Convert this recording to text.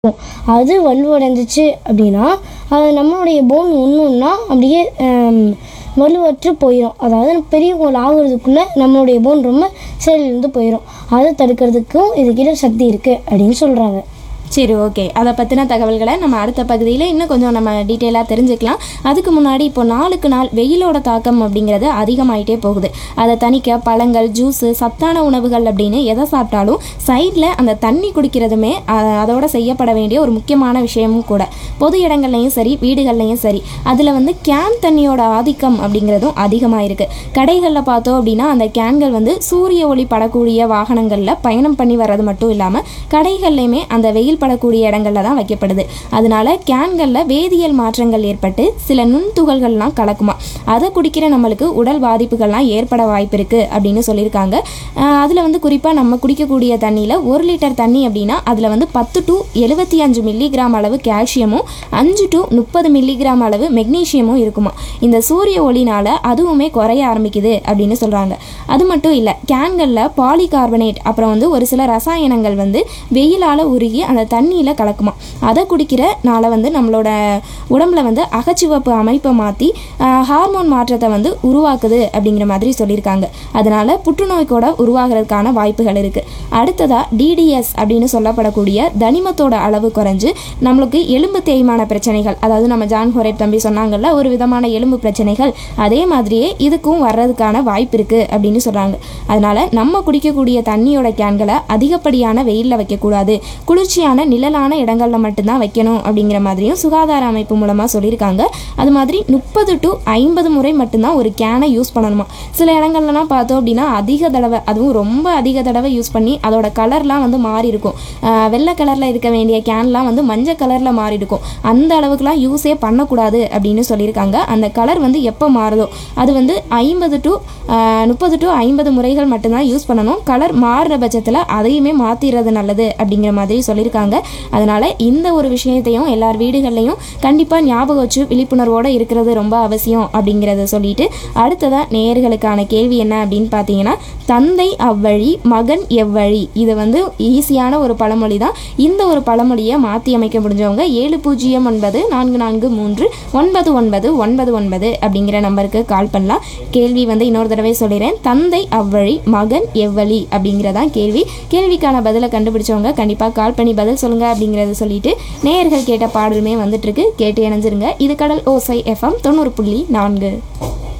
அது வலுவடைஞ்சிச்சு அப்படின்னா அது நம்மளுடைய போன் ஒன்று ஒன்றா அப்படியே ஆம், வலுவற்று போயிடும் அதாவது பெரிய கோல் ஆகுறதுக்குள்ளே நம்மளுடைய போன் ரொம்ப செயலிழந்து போயிடும் அதை தடுக்கிறதுக்கும் இதுக்கிட்ட சக்தி இருக்குது அப்படின்னு சொல்கிறாங்க சரி ஓகே அதை பற்றின தகவல்களை நம்ம அடுத்த பகுதியில் இன்னும் கொஞ்சம் நம்ம டீட்டெயிலாக தெரிஞ்சுக்கலாம் அதுக்கு முன்னாடி இப்போ நாளுக்கு நாள் வெயிலோட தாக்கம் அப்படிங்கிறது அதிகமாயிட்டே போகுது அதை தணிக்க பழங்கள் ஜூஸு சத்தான உணவுகள் அப்படின்னு எதை சாப்பிட்டாலும் சைடில் அந்த தண்ணி குடிக்கிறதுமே அ- அதோட செய்யப்பட வேண்டிய ஒரு முக்கியமான விஷயமும் கூட பொது இடங்கள்லையும் சரி வீடுகள்லையும் சரி அதில் வந்து கேன் தண்ணியோட ஆதிக்கம் அப்படிங்கிறதும் அதிகமாக இருக்குது கடைகளில் பார்த்தோம் அப்படின்னா அந்த கேன்கள் வந்து சூரிய ஒளி படக்கூடிய வாகனங்களில் பயணம் பண்ணி வர்றது மட்டும் இல்லாமல் கடைகள்லையுமே அந்த வெயில் படக்கூடிய இடங்கள்ல தான் வைக்கப்படுது அதனால கேன்களில் வேதியியல் மாற்றங்கள் ஏற்பட்டு சில நுண்துகள்கள்லாம் கலக்குமா அதை குடிக்கிற நம்மளுக்கு உடல் பாதிப்புகள்லாம் ஏற்பட வாய்ப்பு இருக்குது அப்படின்னு சொல்லியிருக்காங்க அதில் வந்து குறிப்பாக நம்ம குடிக்கக்கூடிய தண்ணியில் ஒரு லிட்டர் தண்ணி அப்படின்னா அதில் வந்து பத்து டு எழுபத்தி அஞ்சு மில்லிகிராம் அளவு கால்சியமும் அஞ்சு டு முப்பது மில்லிகிராம் அளவு மெக்னீஷியமும் இருக்குமா இந்த சூரிய ஒளினால அதுவுமே குறைய ஆரம்பிக்குது அப்படின்னு சொல்கிறாங்க அது மட்டும் இல்லை கேன்களில் பாலிகார்பனேட் அப்புறம் வந்து ஒரு சில ரசாயனங்கள் வந்து வெயிலால் உருகி அந்த தண்ணியில் கலக்குமா அதை குடிக்கிறனால வந்து நம்மளோட உடம்புல வந்து அகச்சிவப்பு அமைப்பை மாற்றி ஹார்மோன் மாற்றத்தை வந்து உருவாக்குது அப்படிங்கிற மாதிரி சொல்லியிருக்காங்க அதனால புற்றுநோய் கூட உருவாகிறதுக்கான வாய்ப்புகள் இருக்குது அடுத்ததாக டிடிஎஸ் அப்படின்னு சொல்லப்படக்கூடிய தனிமத்தோட அளவு குறைஞ்சு நம்மளுக்கு எலும்பு தேய்மான பிரச்சனைகள் அதாவது நம்ம ஜான் ஹோரேப் தம்பி சொன்னாங்கல்ல ஒரு விதமான எலும்பு பிரச்சனைகள் அதே மாதிரியே இதுக்கும் வர்றதுக்கான வாய்ப்பு இருக்குது அப்படின்னு சொல்கிறாங்க அதனால நம்ம குடிக்கக்கூடிய தண்ணியோட கேன்களை அதிகப்படியான வெயிலில் வைக்கக்கூடாது குளிர்ச்சியான நிழலான இடங்களில் மட்டும்தான் வைக்கணும் அப்படிங்கிற மாதிரியும் சுகாதார அமைப்பு மூலமாக சொல்லியிருக்காங்க அது மாதிரி முப்பது டு ஐம்பது முறை மட்டும்தான் ஒரு கேனை யூஸ் பண்ணணுமா சில இடங்கள்லாம் பார்த்தோம் அப்படின்னா அதிக தடவை அதுவும் ரொம்ப அதிக தடவை யூஸ் பண்ணி அதோட கலர்லாம் வந்து மாறி இருக்கும் ஆஹ் வெள்ளை கலரில் இருக்க வேண்டிய கேன்லாம் வந்து மஞ்சள் கலரில் மாறி இருக்கும் அந்த அளவுக்குலாம் யூஸே பண்ணக்கூடாது அப்படின்னு சொல்லியிருக்காங்க அந்த கலர் வந்து எப்போ மாறுதோ அது வந்து ஐம்பது டு முப்பது டு ஐம்பது முறைகள் மட்டும்தான் யூஸ் பண்ணணும் கலர் மாறுற பட்சத்தில் அதையுமே மாற்றிடுறது நல்லது அப்படிங்கிற மாதிரி சொல்லியிருக்காங்க அதனால் இந்த ஒரு விஷயத்தையும் எல்லார் வீடுகள்லையும் கண்டிப்பாக ஞாபகம் வச்சு விழிப்புணர்வோடு இருக்கிறது ரொம்ப அவசியம் அப்படிங்கிறத சொல்லிட்டு அடுத்ததாக நேயர்களுக்கான கேள்வி என்ன அப்படின்னு பார்த்தீங்கன்னா தந்தை அவ்வழி மகன் எவ்வழி இது வந்து ஈஸியான ஒரு பழமொழி தான் இந்த ஒரு பழமொழியை மாற்றி அமைக்க முடிஞ்சவங்க ஏழு பூஜ்ஜியம் ஒன்பது நான்கு நான்கு மூன்று ஒன்பது ஒன்பது ஒன்பது ஒன்பது அப்படிங்கிற நம்பருக்கு கால் பண்ணலாம் கேள்வி வந்து இன்னொரு தடவை சொல்லிடுறேன் தந்தை அவ்வழி மகன் எவ்வழி அப்படிங்கிறதான் கேள்வி கேள்விக்கான பதிலை கண்டுபிடிச்சவங்க கண்டிப்பாக கால் பண்ணி பதில் சொல்லுங்க அப்படிங்கிறத சொல்லிட்டு நேயர்கள் கேட்ட பாடலுமே வந்துட்டு இருக்கு கேட்டு இணைஞ்சிருங்க இது கடல் ஓசை எஃப்எம் தொண்ணூறு புள்ளி நான்கு